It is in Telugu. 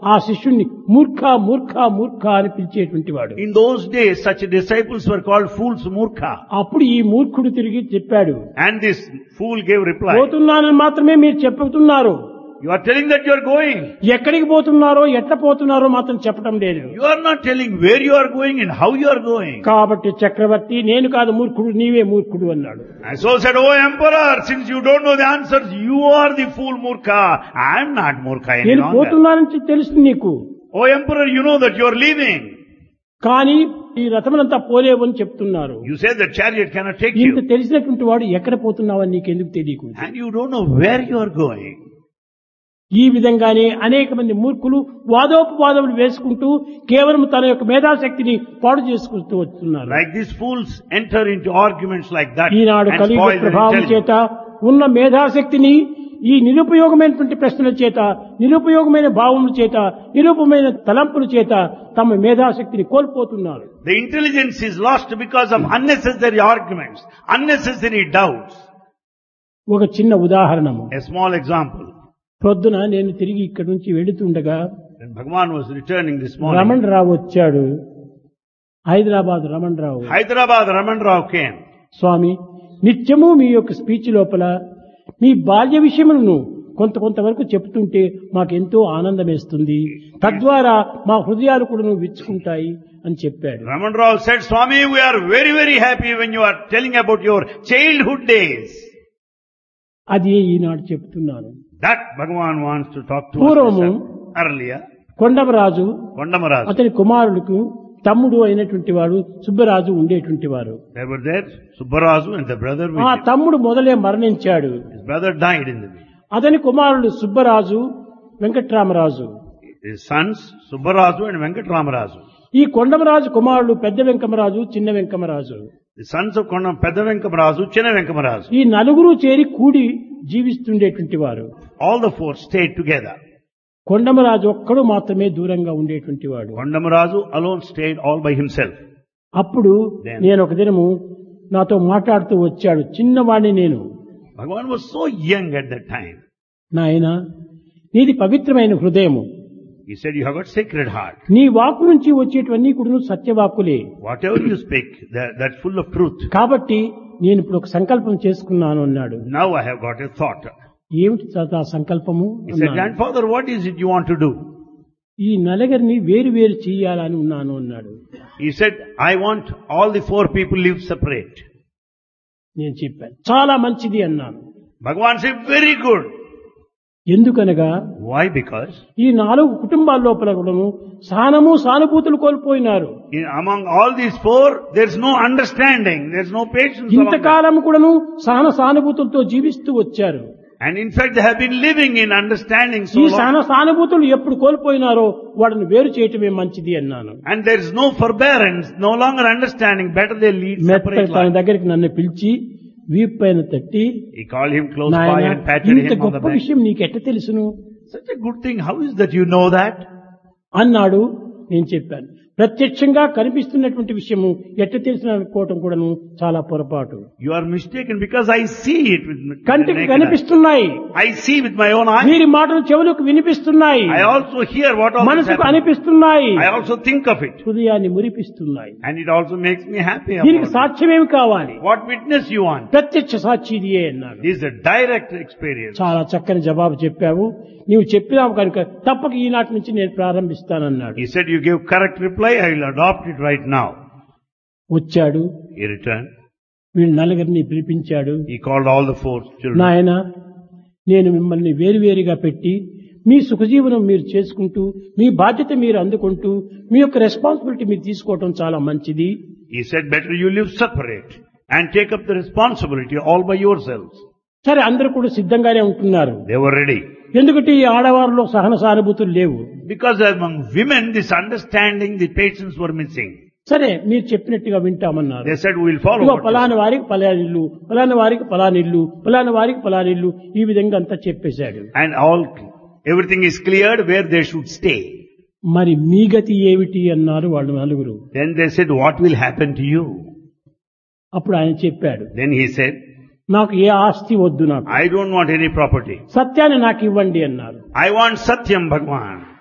ఆ శిష్యుణ్ణి మూర్ఖ మూర్ఖ మూర్ఖ అని పిలిచేటువంటి వాడు In those days, such disciples were called fools murkha. అప్పుడు ఈ మూర్ఖుడు తిరిగి చెప్పాడు And this fool gave reply, పోతున్నానని మాత్రమే మీరు చెప్పుతున్నారు you are telling that you are going. ఎక్కడికి పోతున్నారో ఎట్ట పోతున్నారో మాత్రం చెప్పడం లేదు You are not telling where you are going and how you are going. కాబట్టి చక్రవర్తి నేను కాదు మూర్ఖుడు నీవే మూర్ఖుడు అన్నాడు And so said, Oh emperor, since you don't know the answers, you are the fool murkha. I am not murkha any నేను longer. పోతున్నానని తెలుసు నీకు Oh emperor, you know that you are leaving. కానీ ఈ రథములంతా పోలేవు అని చెప్తున్నారు You say the chariot cannot take ఇంత you. తెలిసినటువంటి వాడు ఎక్కడ పోతున్నావని నీకెందుకు తెలియకుండా And you don't know where you are going. ఈ విధంగానే అనేక మంది మూర్ఖులు వాదోపవాదములు వేసుకుంటూ కేవలం తన యొక్క మేధాశక్తిని పాడు చేసుకుంటూ వస్తున్నారు Like these fools enter into arguments like that Eenadu and కలియుగ spoil their ప్రభావం intelligence. చేత ఉన్న మేధాశక్తిని ఈ నిరుపయోగమైనటువంటి ప్రశ్నల చేత నిరుపయోగమైన భావముల చేత నిరూపమైన తలంపుల చేత తమ మేధాశక్తిని కోల్పోతున్నారు The intelligence is lost because of unnecessary arguments, unnecessary doubts. ఒక చిన్న ఉదాహరణము A small example. ప్రొద్దున నేను తిరిగి ఇక్కడి నుంచి వెళుతుండగా When Bhagavan was returning this morning, Raman రావు వచ్చాడు హైదరాబాద్ రమణ్ రావు Hyderabad Raman Rao came. స్వామి నిత్యము మీ యొక్క స్పీచ్ లోపల మీ బాల్య విషయములను కొంత కొంతవరకు చెప్తుంటే మాకెంతో ఆనందం వేస్తుంది తద్వారా మా హృదయాలు కూడా విచ్చుకుంటాయి అని చెప్పాడు Raman Rao said, Swami, we are very, very happy when you are telling about your childhood days. అది ఈనాడు చెప్తున్నాను That Bhagavan wants to talk to పూర్వము us earlier. కొండమరాజు Kondamaraj. అతని కుమారుడికి తమ్ముడు అయినటువంటి వాడు సుబ్బరాజు ఉండేటువంటి వారు They were there, Subbarazu and the brother with ఆ him. తమ్ముడు మొదలే మరణించాడు His brother died in the way. అతని కుమారుడు Subbaraju వెంకట్రామరాజు His sons, Subbarazu and Venkatramarazu. ఈ కొండమరాజు కుమారుడు పెద్ద వెంకమరాజు చిన్న Venkamaraju The sons of Kondam, Pedda Venkamarazu, Chinna Venkamarazu. ఈ నలుగురు చేరి కూడి జీవిస్తుండేటువంటి వారు All the four stayed together. Kondamaraju ఒక్కడు మాత్రమే దూరంగా ఉండేటువంటి వాడు Kondamarazu alone stayed all by himself. అప్పుడు Then- నేను ఒక దినము నాతో మాట్లాడుతూ వచ్చాడు చిన్నవాడిని నేను Bhagavan was so young at that time. నాయన నీది పవిత్రమైన హృదయము He said, you have got sacred heart. నీ వాక్కు నుంచి వచ్చేటివన్నీ కూడా సత్యవాక్కులే Whatever you speak, that, that's full of truth. కాబట్టి నేను ఇప్పుడు ఒక సంకల్పం చేసుకున్నాను అన్నాడు Now I have got a thought. ఏమిటి తాత ఆ సంకల్పము He said, అన్నాను. grandfather, what is it you want to do? ఈ నలుగురిని వేరు వేరు చేయాలని ఉన్నాను అన్నాడు He said, I want all the four people live separate. నేను చెప్పాను చాలా మంచిది అన్నాను Bhagavan said, very good. ఎందుకనగా Why? Because ఈ నాలుగు కుటుంబాల లోపల కూడాను సహనము సానుభూతులు కోల్పోయినారు in, among all these four, there's no understanding, there's no patience. among them. ఇంతకాలం కూడాను సహన సానుభూతులతో జీవిస్తూ వచ్చారు And in fact, they have been living in understanding so ఈ long. సహన సానుభూతులు ఎప్పుడు కోల్పోయినారో వాడిని వేరు చేయటమే మంచిది అన్నాను And there is no forbearance, no longer understanding. Better they lead మెత్త separate తన life. దగ్గరికి నన్ను పిలిచి వీపు పైన తట్టి He called him close by నాయన and patted ఇంత him on the గొప్ప back. విషయం నీకెట్ట తెలుసును Such a good thing. How is that you know that? అన్నాడు నేను చెప్పాను ప్రత్యక్షంగా కనిపిస్తున్నటువంటి విషయము ఎట్ట తెలిసిన అనుకోవటం కూడాను చాలా పొరపాటు You are mistaken because I see it with with the కంటికి naked eye. కనిపిస్తున్నాయి I see with my own eyes. వీరి మాటలు చెవులకు వినిపిస్తున్నాయి I also hear what all is మనసుకు happening. అనిపిస్తున్నాయి I also think of it. హృదయాన్ని మురిపిస్తున్నాయి And it also makes me happy దీనికి about it. సాక్ష్యమేమి కావాలి What witness you want? ప్రత్యక్ష సాక్షి ఇదియే అన్నాడు This is a direct experience. చాలా చక్కని జవాబు చెప్పావు నీవు చెప్పినావు కనుక తప్పక ఈనాటి నుంచి నేను ప్రారంభిస్తానన్నాడు He said, you give correct reply, I will adopt it right now. వచ్చాడు He returned. వీళ్ళు నలుగురిని పిలిపించాడు He called all the four children. నాయన నేను మిమ్మల్ని వేరువేరుగా పెట్టి మీ సుఖజీవనం మీరు చేసుకుంటూ మీ బాధ్యత మీరు అందుకుంటూ మీ యొక్క రెస్పాన్సిబిలిటీ మీరు తీసుకోవటం చాలా మంచిది He said, better you live separate and take up the responsibility all by yourselves. సరే అందరూ కూడా సిద్ధంగానే ఉంటున్నారు They were ready. ఎందుకంటే ఈ ఆడవారిలో సహన సానుభూతులు లేవు Because among women, this understanding, the patience were missing. సరే మీరు చెప్పినట్టుగా వింటామన్నారు They said, we will follow ఇదిగో what you పలాని వారికి పలానిల్లు పలాని వారికి పలానిల్లు పలాని వారికి పలానిల్లు ఈ విధంగా అంతా చెప్పేశాడు And all, everything is cleared where they should stay. మరి మీ గతి ఏమిటి అన్నారు వాళ్ళు నలుగురు Then they said, what will happen to you? అప్పుడు ఆయన చెప్పాడు Then he said, నాకు ఏ ఆస్తి వద్దు నాకు I don't want any property. సత్యాన్ని నాకు ఇవ్వండి అన్నారు I want Satyam Bhagwan.